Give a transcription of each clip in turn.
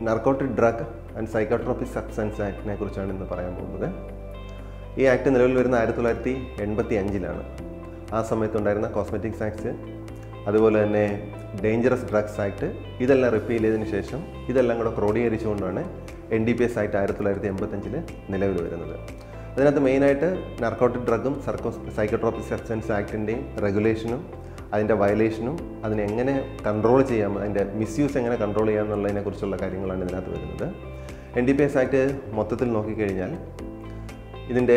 narcotic drug and psychotropic substance ആക്ടിനെ കുറിച്ചാണ് ഇന്ന് പറയാൻ പോകുന്നത് ഈ ആക്ട് നിലവിൽ വരുന്ന ആയിരത്തി തൊള്ളായിരത്തി എൺപത്തി അഞ്ചിലാണ് ആ സമയത്തുണ്ടായിരുന്ന കോസ്മെറ്റിക്സ് ആക്ട് അതുപോലെ തന്നെ ഡേഞ്ചറസ് ഡ്രഗ്സ് ആക്ട് ഇതെല്ലാം റിപ്പീൽ ചെയ്തതിന് ശേഷം ഇതെല്ലാം കൂടെ ക്രോഡീകരിച്ചുകൊണ്ടാണ് N D P S act ആയിരത്തി തൊള്ളായിരത്തി എൺപത്തഞ്ചിൽ നിലവിൽ വരുന്നത് അതിനകത്ത് മെയിനായിട്ട് നർക്കോട്ടിക് ഡ്രഗും സർക്കോ സൈക്കോട്രോപിക് സബ്സ്റ്റൻസ് ആക്ടിൻ്റെയും റെഗുലേഷനും അതിൻ്റെ വയലേഷനും അതിനെ എങ്ങനെ കൺട്രോൾ ചെയ്യാം അതിൻ്റെ മിസ്യൂസ് എങ്ങനെ കൺട്രോൾ ചെയ്യാം എന്നുള്ളതിനെക്കുറിച്ചുള്ള കാര്യങ്ങളാണ് ഇതിനകത്ത് വരുന്നത് N D P S act മൊത്തത്തിൽ നോക്കിക്കഴിഞ്ഞാൽ ഇതിൻ്റെ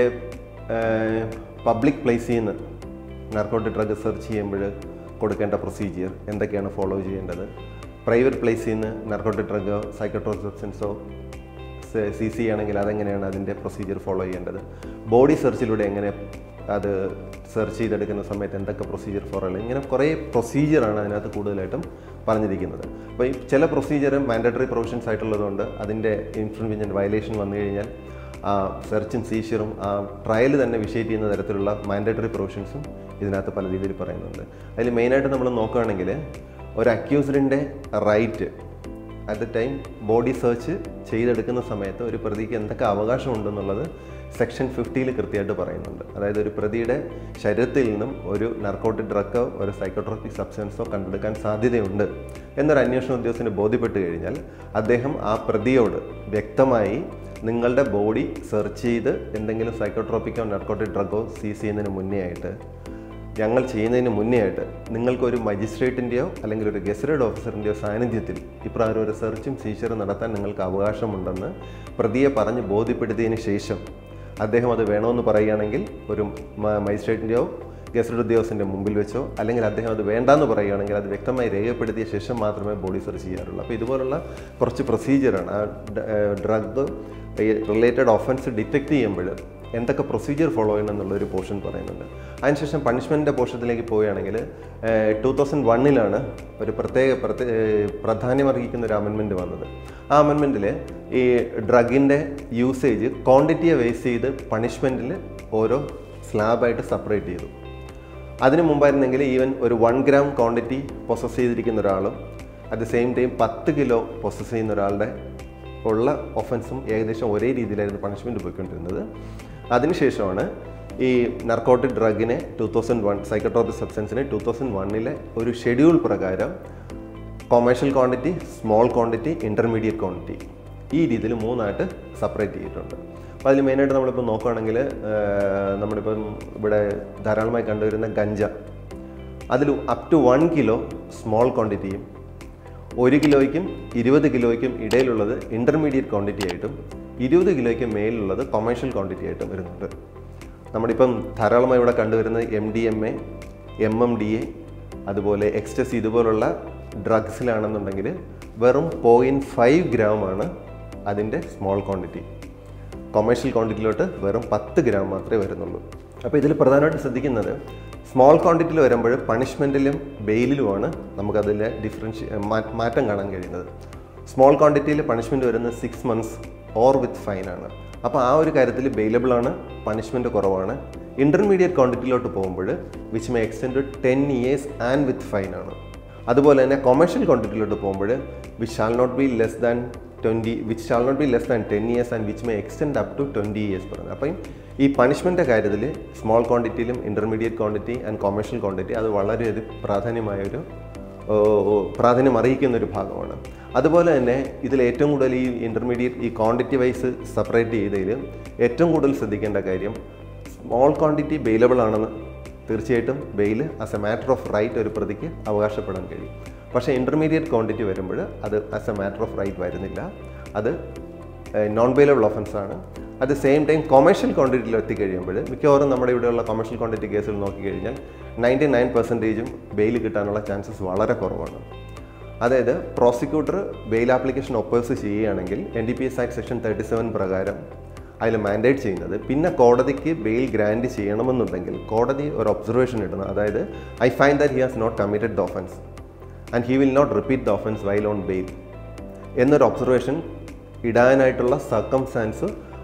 പബ്ലിക് പ്ലേസിൽ നിന്ന് നാർക്കോട്ടിക് ഡ്രഗ് സെർച്ച് ചെയ്യുമ്പോൾ കൊടുക്കേണ്ട പ്രൊസീജിയർ എന്തൊക്കെയാണ് ഫോളോ ചെയ്യേണ്ടത് പ്രൈവറ്റ് പ്ലേസിൽ നിന്ന് നാർക്കോട്ടിക് ഡ്രഗോ സൈക്കോട്രോപിക് സബ്സ്റ്റൻസോ സി സി ആണെങ്കിൽ അതെങ്ങനെയാണ് അതിൻ്റെ പ്രൊസീജിയർ ഫോളോ ചെയ്യേണ്ടത് ബോഡി സെർച്ചിലൂടെ എങ്ങനെ അത് സെർച്ച് ചെയ്തെടുക്കുന്ന സമയത്ത് എന്തൊക്കെ പ്രൊസീജിയർ ഫോളോ ചെയ്യണം ഇങ്ങനെ കുറേ പ്രൊസീജിയറാണ് അതിനകത്ത് കൂടുതലായിട്ടും പറഞ്ഞിരിക്കുന്നത് അപ്പോൾ ഈ ചില പ്രൊസീജിയർ മാൻഡറ്ററി പ്രൊവിഷൻസ് ആയിട്ടുള്ളതുകൊണ്ട് അതിൻ്റെ ഇൻഫ്രിൻമെൻറ്റ് വയലേഷൻ വന്നു കഴിഞ്ഞാൽ ആ സെർച്ചും സീഷ്യറും ആ ട്രയൽ തന്നെ വിഷയേറ്റ് ചെയ്യുന്ന തരത്തിലുള്ള മാൻഡറ്ററി പ്രൊവിഷൻസും ഇതിനകത്ത് പല രീതിയിൽ പറയുന്നുണ്ട് അതിൽ മെയിനായിട്ട് നമ്മൾ നോക്കുകയാണെങ്കിൽ ഒരു അക്യൂസ്ഡിൻ്റെ right at the time body search ചെയ്തെടുക്കുന്ന സമയത്ത് ഒരു പ്രതിക്ക് എന്തൊക്കെ അവകാശമുണ്ടെന്നുള്ളത് സെക്ഷൻ ഫിഫ്റ്റിയിൽ കൃത്യമായിട്ട് പറയുന്നുണ്ട് അതായത് ഒരു പ്രതിയുടെ ശരീരത്തിൽ നിന്നും ഒരു നർക്കോട്ടിക് ഡ്രഗോ ഒരു സൈക്കോട്രോപിക് സബ്സ്റ്റൻസോ കണ്ടെടുക്കാൻ സാധ്യതയുണ്ട് എന്നൊരു അന്വേഷണ ഉദ്യോഗസ്ഥന് ബോധ്യപ്പെട്ട് കഴിഞ്ഞാൽ അദ്ദേഹം ആ പ്രതിയോട് വ്യക്തമായി നിങ്ങളുടെ ബോഡി സെർച്ച് ചെയ്ത് എന്തെങ്കിലും സൈക്കോട്രോപ്പിക്കോ നർക്കോട്ടിക് ഡ്രഗോ സീസ് ചെയ്യുന്നതിന് മുന്നേ ആയിട്ട് ഞങ്ങൾ ചെയ്യുന്നതിന് മുന്നേ ആയിട്ട് നിങ്ങൾക്കൊരു മജിസ്ട്രേറ്റിൻ്റെയോ അല്ലെങ്കിൽ ഒരു ഗസറ്റഡ് ഓഫീസറിൻ്റെയോ സാന്നിധ്യത്തിൽ ഇപ്രകാരം ഒരു സെർച്ചും സീച്ചറും നടത്താൻ നിങ്ങൾക്ക് അവകാശമുണ്ടെന്ന് പ്രതിയെ പറഞ്ഞ് ബോധ്യപ്പെടുത്തിയതിന് ശേഷം അദ്ദേഹം അത് വേണമെന്ന് പറയുകയാണെങ്കിൽ ഒരു മജിസ്ട്രേറ്റിൻ്റെയോ ഗസറ്റഡ് ഉദ്യോഗസ്ഥൻ്റെ മുമ്പിൽ വെച്ചോ അല്ലെങ്കിൽ അദ്ദേഹം അത് വേണ്ടാന്ന് പറയുകയാണെങ്കിൽ അത് വ്യക്തമായി രേഖപ്പെടുത്തിയ ശേഷം മാത്രമേ ബോഡി സെർച്ച് ചെയ്യാറുള്ളൂ അപ്പോൾ ഇതുപോലുള്ള കുറച്ച് പ്രൊസീജിയറാണ് ആ ഡ്രഗ് റിലേറ്റഡ് ഒഫൻസ് ഡിറ്റക്ട് ചെയ്യുമ്പോൾ എന്തൊക്കെ പ്രൊസീജിയർ ഫോളോ ചെയ്യണം എന്നുള്ളൊരു പോർഷൻ പറയുന്നുണ്ട് അതിനുശേഷം പണിഷ്മെൻറ്റിൻ്റെ പോർഷത്തിലേക്ക് പോവുകയാണെങ്കിൽ ടൂ തൗസൻഡ് വണ്ണിലാണ് ഒരു പ്രത്യേക പ്രത്യേ പ്രാധാന്യമർഹിക്കുന്ന ഒരു അമെൻമെൻറ്റ് വന്നത് ആ അമെൻമെൻറ്റിൽ ഈ ഡ്രഗിൻ്റെ യൂസേജ് ക്വാണ്ടിറ്റിയെ ബേസ് ചെയ്ത് പണിഷ്മെൻറ്റിൽ ഓരോ സ്ലാബായിട്ട് സെപ്പറേറ്റ് ചെയ്തു അതിനു മുമ്പായിരുന്നെങ്കിൽ ഈവൻ ഒരു വൺ ഗ്രാം ക്വാണ്ടിറ്റി പൊസസ് ചെയ്തിരിക്കുന്ന ഒരാളും അറ്റ് ദ സെയിം ടൈം പത്ത് കിലോ പൊസസ് ചെയ്യുന്ന ഒരാളുടെ ഉള്ള ഒഫൻസും ഏകദേശം ഒരേ രീതിയിലായിരുന്നു പണിഷ്മെൻറ്റ് പോയിക്കൊണ്ടിരുന്നത് അതിനുശേഷമാണ് ഈ നർക്കോട്ടിക് ഡ്രഗിനെ ടു തൗസൻഡ് വൺ സൈക്കോട്രോപിക് സബ്സ്റ്റൻസിനെ ടു തൗസൻഡ് വണ്ണിലെ ഒരു ഷെഡ്യൂൾ പ്രകാരം commercial quantity small quantity intermediate quantity ഈ രീതിയിൽ മൂന്നായിട്ട് സെപ്പറേറ്റ് ചെയ്തിട്ടുണ്ട് അപ്പോൾ അതിൽ മെയിനായിട്ട് നമ്മളിപ്പോൾ നോക്കുകയാണെങ്കിൽ നമ്മളിപ്പം ഇവിടെ ധാരാളമായി കണ്ടുവരുന്ന ഗഞ്ച അതിൽ up to one kilo small ക്വാണ്ടിറ്റിയും ഒരു കിലോയ്ക്കും ഇരുപത് കിലോയ്ക്കും ഇടയിലുള്ളത് ഇൻ്റർമീഡിയറ്റ് ക്വാണ്ടിറ്റി ആയിട്ടും ഇരുപത് കിലോയ്ക്ക് മേലിലുള്ളത് കൊമേഴ്ഷ്യൽ ക്വാണ്ടിറ്റി ആയിട്ടും വരുന്നുണ്ട് നമ്മളിപ്പം ധാരാളമായി ഇവിടെ കണ്ടുവരുന്നത് M D M A M M D A അതുപോലെ എക്സ്റ്റസി ഇതുപോലുള്ള ഡ്രഗ്സിലാണെന്നുണ്ടെങ്കിൽ വെറും പോയിൻറ്റ് ഫൈവ് ഗ്രാമാണ് അതിൻ്റെ സ്മോൾ ക്വാണ്ടിറ്റി കൊമേഴ്ഷ്യൽ ക്വാണ്ടിറ്റിയിലോട്ട് വെറും പത്ത് ഗ്രാം മാത്രമേ വരുന്നുള്ളൂ അപ്പോൾ ഇതിൽ പ്രധാനമായിട്ട് ശ്രദ്ധിക്കുന്നത് സ്മോൾ ക്വാണ്ടിറ്റിയിൽ വരുമ്പോൾ പണിഷ്മെൻറ്റിലും ബെയിലിലുമാണ് നമുക്കതിലെ ഡിഫറൻഷ്യ മാറ്റം കാണാൻ കഴിയുന്നത് സ്മോൾ ക്വാണ്ടിറ്റിയിൽ പണിഷ്മെൻറ്റ് വരുന്നത് സിക്സ് മന്ത്സ് ഓർ വിത്ത് ഫൈനാണ് അപ്പോൾ ആ ഒരു കാര്യത്തിൽ ബെയിലബിൾ ആണ് പണിഷ്മെൻറ്റ് കുറവാണ് ഇൻ്റർമീഡിയറ്റ് ക്വാണ്ടിറ്റിയിലോട്ട് പോകുമ്പോൾ which may extend ten years and with ഫൈനാണ് അതുപോലെ തന്നെ കൊമേഴ്ഷ്യൽ ക്വാണ്ടിറ്റിയിലോട്ട് പോകുമ്പോൾ which shall not be less than twenty which shall not be less than ten years and which may extend up to twenty years പറയുന്നത് അപ്പം ഈ punishment കാര്യത്തിൽ small ക്വാണ്ടിറ്റിയിലും intermediate quantity and commercial quantity അത് വളരെയധികം പ്രാധാന്യമായൊരു പ്രാധാന്യം അറിയിക്കുന്ന ഒരു ഭാഗമാണ് അതുപോലെ തന്നെ ഇതിൽ ഏറ്റവും കൂടുതൽ ഈ ഇൻ്റർമീഡിയറ്റ് ഈ ക്വാണ്ടിറ്റി വൈസ് സെപ്പറേറ്റ് ചെയ്തതിൽ ഏറ്റവും കൂടുതൽ ശ്രദ്ധിക്കേണ്ട കാര്യം സ്മോൾ ക്വാണ്ടിറ്റി ബെയിലബിൾ ആണെന്ന് തീർച്ചയായിട്ടും bail as a matter of right ഒരു പ്രതിക്ക് അവകാശപ്പെടാൻ കഴിയും പക്ഷേ ഇൻ്റർമീഡിയറ്റ് ക്വാണ്ടിറ്റി വരുമ്പോൾ അത് as a matter of right വരുന്നില്ല അത് നോൺ ബെയിലബിൾ ഒഫൻസ് ആണ് at the same time commercial ക്വാണ്ടിറ്റിയിൽ എത്തിക്കഴിയുമ്പോൾ മിക്കവാറും നമ്മുടെ ഇവിടെയുള്ള കൊമേഴ്ഷ്യൽ ക്വാണ്ടിറ്റി കേസുകൾ നോക്കിക്കഴിഞ്ഞാൽ നയൻറ്റി നയൻ പെർസെൻറ്റേജും ബെയിൽ കിട്ടാനുള്ള ചാൻസസ് വളരെ കുറവാണ് അതായത് പ്രോസിക്യൂട്ടർ ബെയിൽ ആപ്ലിക്കേഷൻ ഒപ്പോസ് ചെയ്യുകയാണെങ്കിൽ N D P S act section thirty seven പ്രകാരം അതിൽ മാൻഡേറ്റ് ചെയ്യുന്നത് പിന്നെ കോടതിക്ക് ബെയിൽ ഗ്രാൻഡ് ചെയ്യണമെന്നുണ്ടെങ്കിൽ കോടതി ഒരു ഒബ്സർവേഷൻ ഇടുന്നത് അതായത് I find that he has not committed the offence and he will not repeat the offence while on bail എന്നൊരു ഒബ്സർവേഷൻ ഇടാനായിട്ടുള്ള സർക്കംസ്റ്റാൻസ്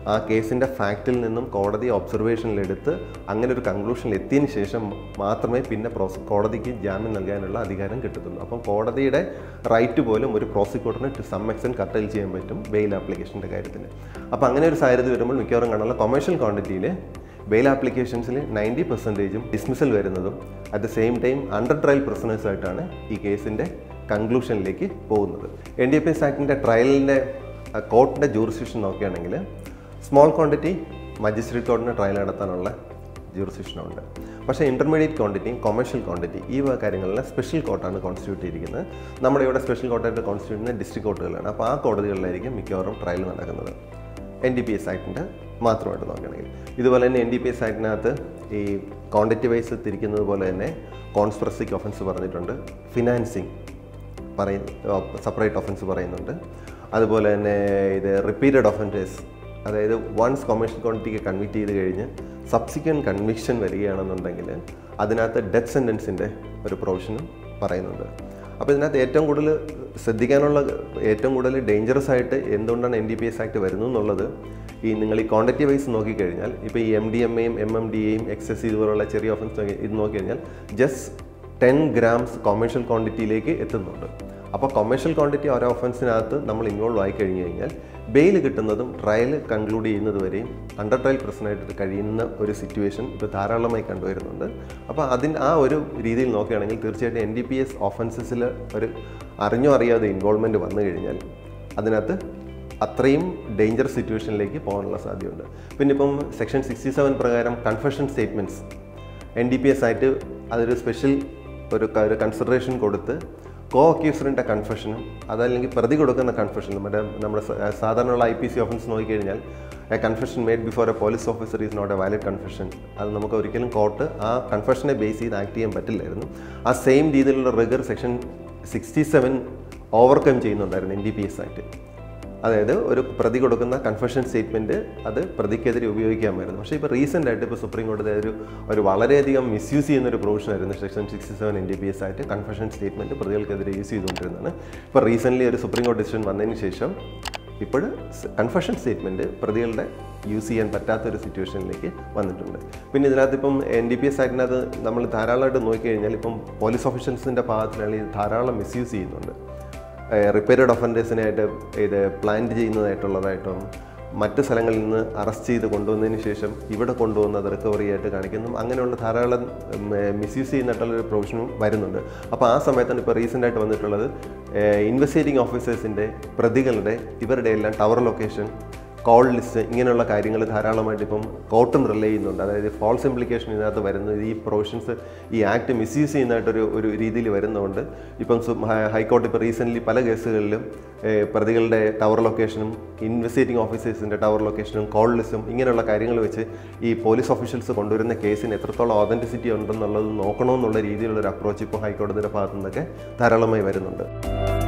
ആ കേസിൻ്റെ ഫാക്റ്റിൽ നിന്നും കോടതി ഒബ്സർവേഷനിലെടുത്ത് അങ്ങനെ ഒരു കൺക്ലൂഷനിൽ എത്തിയതിന് ശേഷം മാത്രമേ പിന്നെ പ്രോസ് കോടതിക്ക് ജാമ്യം നൽകാനുള്ള അധികാരം കിട്ടത്തുള്ളൂ അപ്പം കോടതിയുടെ റൈറ്റ് പോലും ഒരു പ്രോസിക്യൂട്ടറിന് ടു സം എക്സ്റ്റെൻറ്റ് കട്ടൽ ചെയ്യാൻ പറ്റും ബെയിൽ ആപ്ലിക്കേഷൻ്റെ കാര്യത്തിൽ അപ്പോൾ അങ്ങനെ ഒരു സാഹചര്യം വരുമ്പോൾ മിക്കവാറും കാണാനുള്ള കൊമേഴ്ഷ്യൽ ക്വാണ്ടിറ്റിയിൽ ബെയിൽ ആപ്ലിക്കേഷൻസിൽ നയൻറ്റി പെർസെൻറ്റേജും ഡിസ്മിസൽ വരുന്നതും at the same time under trial പ്രസനേഴ്സായിട്ടാണ് ഈ കേസിൻ്റെ കൺക്ലൂഷനിലേക്ക് പോകുന്നത് എൻ ഡി എഫ് എസ് ആക്ടിൻ്റെ ട്രയലിൻ്റെ കോർട്ടിൻ്റെ ജൂറിസ്ഡിക്ഷൻ നോക്കുകയാണെങ്കിൽ സ്മോൾ ക്വാണ്ടിറ്റി മജിസ്ട്രേറ്റ് കോർട്ടിന് ട്രയൽ നടത്താനുള്ള ജൂറിസ്ഡിക്ഷനുണ്ട് പക്ഷേ ഇൻ്റർമീഡിയറ്റ് ക്വാണ്ടിറ്റിയും കൊമേഴ്ഷ്യൽ ക്വാണ്ടിറ്റി ഈ വക കാര്യങ്ങളിൽ സ്പെഷ്യൽ കോർട്ടാണ് കോൺസ്റ്റിറ്റ്യൂട്ട് ചെയ്തിരിക്കുന്നത് നമ്മുടെ ഇവിടെ സ്പെഷ്യൽ കോർട്ടായിട്ട് കോൺസ്റ്റിറ്റ്യൂട്ട് ചെയ്യുന്ന ഡിസ്ട്രിക്ട് കോർട്ടുകളാണ് അപ്പോൾ ആ കോടതികളിലായിരിക്കും മിക്കവാറും ട്രയൽ നടക്കുന്നത് എൻ ഡി പി എസ് ആക്ടിൻ്റെ മാത്രമായിട്ട് നോക്കുകയാണെങ്കിൽ ഇതുപോലെ തന്നെ എൻ ഡി പി എസ് ആക്ടിനകത്ത് ഈ ക്വാണ്ടിറ്റി വൈസ് തിരിക്കുന്നത് പോലെ തന്നെ കോൺസ്പ്രസിക് ഒഫൻസ് പറഞ്ഞിട്ടുണ്ട് ഫിനാൻസിങ് പറയ സെപ്പറേറ്റ് ഒഫൻസ് പറയുന്നുണ്ട് അതുപോലെ തന്നെ ഇത് റിപ്പീറ്റഡ് ഒഫൻസേഴ്സ് അതായത് വൺസ് കൊമേഴ്ഷ്യൽ ക്വാണ്ടിറ്റിക്ക് കൺവിക്റ്റ് ചെയ്ത് കഴിഞ്ഞ് സബ്സിക്വൻറ്റ് കൺവിക്ഷൻ വരികയാണെന്നുണ്ടെങ്കിൽ അതിനകത്ത് ഡെത്ത് സെൻറ്റൻസിൻ്റെ ഒരു പ്രൊവിഷനും പറയുന്നുണ്ട് അപ്പോൾ ഇതിനകത്ത് ഏറ്റവും കൂടുതൽ ശ്രദ്ധിക്കാനുള്ള ഏറ്റവും കൂടുതൽ ഡേഞ്ചറസ് ആയിട്ട് എന്തുകൊണ്ടാണ് N D P S act വരുന്നത് എന്നുള്ളത് ഈ നിങ്ങൾ ഈ ക്വാണ്ടിറ്റി വൈസ് നോക്കിക്കഴിഞ്ഞാൽ ഇപ്പോൾ ഈ എം ഡി എം എയും എം എം ഡി എയും എക്സസ് ഇതുപോലുള്ള ചെറിയ ഓഫൻസ് നോക്കി ഇത് നോക്കിക്കഴിഞ്ഞാൽ ജസ്റ്റ് ടെൻ ഗ്രാംസ് കൊമേഴ്ഷ്യൽ ക്വാണ്ടിറ്റിയിലേക്ക് എത്തുന്നുണ്ട് അപ്പോൾ കൊമേഴ്ഷ്യൽ ക്വാണ്ടിറ്റി ഓരോ ഒഫൻസിനകത്ത് നമ്മൾ ഇൻവോൾവ് ആയി കഴിഞ്ഞു കഴിഞ്ഞാൽ ബെയിൽ കിട്ടുന്നതും ട്രയൽ കൺക്ലൂഡ് ചെയ്യുന്നത് വരെയും അണ്ടർ ട്രയൽ പ്രശ്നമായിട്ട് കഴിയുന്ന ഒരു സിറ്റുവേഷൻ ഇപ്പോൾ ധാരാളമായി കണ്ടുവരുന്നുണ്ട് അപ്പോൾ അതിന് ആ ഒരു രീതിയിൽ നോക്കുകയാണെങ്കിൽ തീർച്ചയായിട്ടും എൻ ഡി പി എസ് ഓഫൻസസിൽ ഒരു അറിഞ്ഞോ അറിയാതെ ഇൻവോൾവ്മെൻറ്റ് വന്നു കഴിഞ്ഞാൽ അതിനകത്ത് അത്രയും ഡേഞ്ചർ സിറ്റുവേഷനിലേക്ക് പോകാനുള്ള സാധ്യതയുണ്ട് പിന്നെ ഇപ്പം സെക്ഷൻ സിക്സ്റ്റി സെവൻ പ്രകാരം confession statements N D P S ആയിട്ട് അതൊരു സ്പെഷ്യൽ ഒരു ക- ഒരു കൺസിഡറേഷൻ കൊടുത്ത് കോ അക്യൂസറിൻ്റെ കൺഫെഷനും അതല്ലെങ്കിൽ പ്രതി കൊടുക്കുന്ന കൺഫെഷനും മറ്റേ നമ്മുടെ സ- സാധാരണയുള്ള ഐ പി സി ഓഫൻസ് നോക്കിക്കഴിഞ്ഞാൽ a confession made before a police officer is not a valid confession അത് നമുക്ക് ഒരിക്കലും കോർട്ട് ആ കൺഫെഷനെ ബേസ് ചെയ്ത് ആക്ട് ചെയ്യാൻ പറ്റില്ലായിരുന്നു ആ സെയിം രീതിയിലുള്ള rigour section sixty seven overcome ചെയ്യുന്നുണ്ടായിരുന്നു N D P S act അതായത് ഒരു പ്രതി കൊടുക്കുന്ന കൺഫെഷൻ സ്റ്റേറ്റ്മെൻറ്റ് അത് പ്രതിക്കെതിരെ ഉപയോഗിക്കാമായിരുന്നു പക്ഷേ ഇപ്പോൾ റീസെൻ്റ് ആയിട്ട് ഇപ്പോൾ സുപ്രീം കോടതി ഒരു ഒരു വളരെയധികം മിസ്യൂസ് ചെയ്യുന്ന ഒരു പ്രൊവിഷൻ ആയിരുന്നു section sixty seven N D P S ആയിട്ട് കൺഫെഷൻ സ്റ്റേറ്റ്മെൻറ്റ് പ്രതികൾക്കെതിരെ യൂസ് ചെയ്തുകൊണ്ടിരുന്നതാണ് ഇപ്പോൾ റീസെൻ്റ്ലി ഒരു സുപ്രീം കോടതി ഡിസിഷൻ വന്നതിന് ശേഷം ഇപ്പോൾ കൺഫെഷൻ സ്റ്റേറ്റ്മെൻറ്റ് പ്രതികളുടെ യൂസ് ചെയ്യാൻ പറ്റാത്തൊരു സിറ്റുവേഷനിലേക്ക് വന്നിട്ടുണ്ട് പിന്നെ ഇതിനകത്ത് ഇപ്പം എൻ ഡി പി എസ് ആക്ടിനകത്ത് നമ്മൾ ധാരാളമായിട്ട് നോക്കിക്കഴിഞ്ഞാൽ ഇപ്പം പോലീസ് ഓഫീഷ്യൽസിൻ്റെ ഭാഗത്തിലാണെങ്കിൽ ഇത് ധാരാളം മിസ്യൂസ് ചെയ്യുന്നുണ്ട് റിപ്പയർഡ് ഒഫൻഡേഴ്സിനായിട്ട് ഇത് പ്ലാൻ ചെയ്യുന്നതായിട്ടുള്ളതായിട്ടും മറ്റ് സ്ഥലങ്ങളിൽ നിന്ന് അറസ്റ്റ് ചെയ്ത് കൊണ്ടുവന്നതിന് ശേഷം ഇവിടെ കൊണ്ടുവന്നത് റിക്കവറി ആയിട്ട് കാണിക്കുന്നു അങ്ങനെയുള്ള ധാരാളം മിസ്യൂസ് ചെയ്യുന്നിട്ടുള്ളൊരു പ്രൊവിഷനും വരുന്നുണ്ട് അപ്പോൾ ആ സമയത്താണ് ഇപ്പോൾ റീസെൻ്റ് ആയിട്ട് വന്നിട്ടുള്ളത് ഇൻവെസ്റ്റിഗേറ്റിംഗ് ഓഫീസേഴ്സിൻ്റെ പ്രതികളുടെ ഇവരുടെ എല്ലാം ടവർ ലൊക്കേഷൻ കോൾ ലിസ്റ്റ് ഇങ്ങനെയുള്ള കാര്യങ്ങൾ ധാരാളമായിട്ട് ഇപ്പം കോർട്ടും റിലേ ചെയ്യുന്നുണ്ട് അതായത് ഫോൾസ് ഇംപ്ലിക്കേഷൻ ഇതിനകത്ത് വരുന്നത് ഈ പ്രൊവിഷൻസ് ഈ ആക്ട് മിസ്യൂസ് ചെയ്യുന്നതായിട്ടൊരു ഒരു രീതിയിൽ വരുന്നതുകൊണ്ട് ഇപ്പം സു- ഹൈ- ഹൈക്കോടതി ഇപ്പോൾ റീസെൻ്റ്ലി പല കേസുകളിലും ഏഹ്, പ്രതികളുടെ ടവർ ലൊക്കേഷനും ഇൻവെസ്റ്റിഗേറ്റിംഗ് ഓഫീസേഴ്സിൻ്റെ ടവർ ലൊക്കേഷനും കോൾ ലിസ്റ്റും ഇങ്ങനെയുള്ള കാര്യങ്ങൾ വെച്ച് ഈ പോലീസ് ഓഫീഷ്യൽസ് കൊണ്ടുവരുന്ന കേസിന് എത്രത്തോളം ഓതൻറ്റിസിറ്റി ഉണ്ടെന്നുള്ളത് നോക്കണമെന്നുള്ള രീതിയിലുള്ള ഒരു അപ്രോച്ച് ഇപ്പോൾ ഹൈക്കോടതിയുടെ ഭാഗത്തു നിന്നൊക്കെ ധാരാളമായി വരുന്നുണ്ട്